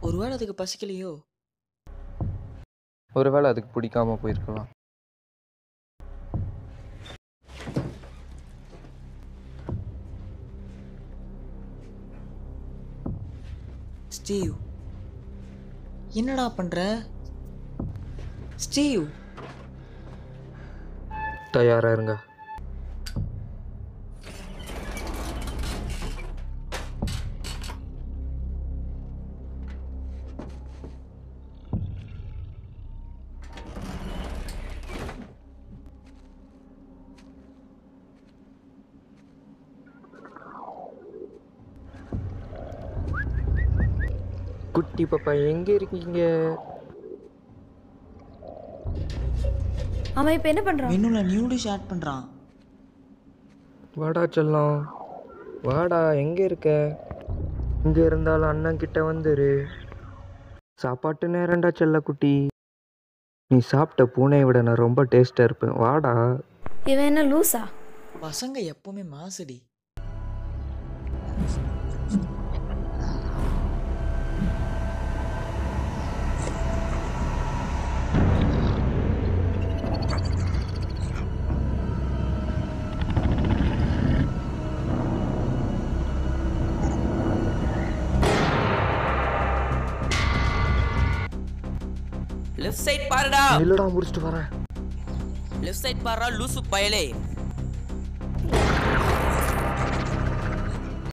ஒருவேளை அதுக்கு பசிக்கலையோ ஒருவேளை அதுக்கு பிடிக்காம போயிருக்கலாம் ஸ்டீவ் என்னடா பண்ற ஸ்டீவ் தயாரா இருங்க குட்டி பாப்பா எங்க இருக்கீங்க அவன் இப்போ என்ன பண்ணுறான் மெனுல நியூ டிஷ் ஆட் பண்றான் வாடா செல்லம் வாடா எங்க இருக்க இங்க இருந்தாலும் அண்ணன் கிட்ட வந்துரு சாப்பாட்டு நேரம்டா செல்ல குட்டி நீ சாப்பிட்ட பூனையை விட நான் ரொம்ப டேஸ்டா இருப்பேன் வாடா இவன் என்ன லூசா பசங்க எப்பவுமே மாசுடி லெஃப்ட் சைட் பாருடா இல்லடா முடிச்சிட்டு வரேன் லெஃப்ட் சைட் பாருடா லூசு பயலே